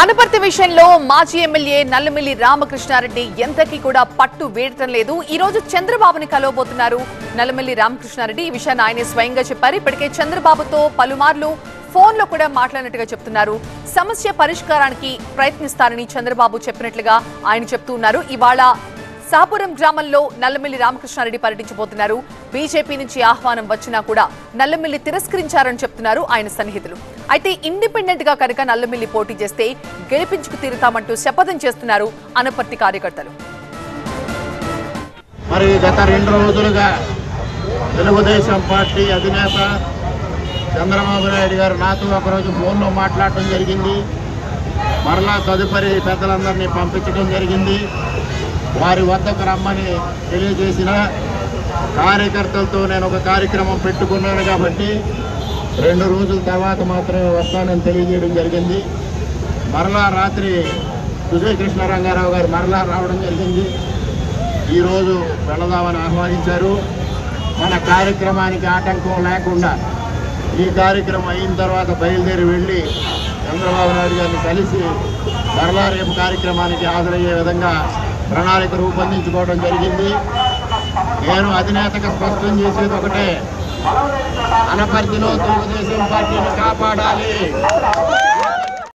అనపర్తి విషయంలో మాజీ ఎమ్మెల్యే నల్లమిల్లి రామకృష్ణారెడ్డి ఎంతకీ కూడా పట్టు వేయటం లేదు ఈ రోజు చంద్రబాబుని కలవబోతున్నారు నల్లమిల్లి రామకృష్ణారెడ్డి ఈ విషయాన్ని ఆయనే స్వయంగా చెప్పారు ఇప్పటికే చంద్రబాబుతో పలుమార్లు ఫోన్ లో కూడా మాట్లాడినట్టుగా చెప్తున్నారు సమస్య పరిష్కారానికి ప్రయత్నిస్తారని చంద్రబాబు చెప్పినట్లుగా ఆయన చెప్తూ ఉన్నారు ఇవాళ సాపురం గ్రామంలో నల్లమిల్లి రామకృష్ణారెడ్డి పర్యటించబోతున్నారు బీజేపీ నుంచి ఆహ్వానం వచ్చినా కూడా నల్లమిల్లి తిరస్కరించారని చెప్తున్నారు ఆయన సన్నిహితులు అయితే ఇండిపెండెంట్ గా కనుక నల్లమిల్లి పోటీ చేస్తే గెలిపించుకు తీరుతామంటూ శపథం చేస్తున్నారు అనపర్తి కార్యకర్తలు మరి గత రెండు రోజులుగా తెలుగుదేశం పార్టీ అధినేత చంద్రబాబు నాయుడు గారు నాతో ఒకరోజు ఫోన్లో మాట్లాడటం జరిగింది మరలా తదుపరి పెద్దలందరినీ పంపించడం జరిగింది వారి వద్దకు రమ్మని తెలియజేసిన కార్యకర్తలతో నేను ఒక కార్యక్రమం పెట్టుకున్నాను కాబట్టి రెండు రోజుల తర్వాత మాత్రమే వస్తానని తెలియజేయడం జరిగింది మరలా రాత్రి సుజయ్ కృష్ణరంగారావు గారు మరలా రావడం జరిగింది ఈరోజు వెళదామని ఆహ్వానించారు మన కార్యక్రమానికి ఆటంకం లేకుండా ఈ కార్యక్రమం అయిన తర్వాత బయలుదేరి వెళ్ళి చంద్రబాబు నాయుడు గారిని కలిసి మరలా రేపు కార్యక్రమానికి హాజరయ్యే విధంగా ప్రణాళిక రూపొందించుకోవడం జరిగింది నేను అధినేతగా స్పష్టం చేసేది ఒకటే అనపర్తిలో తెలుగుదేశం పార్టీని కాపాడాలి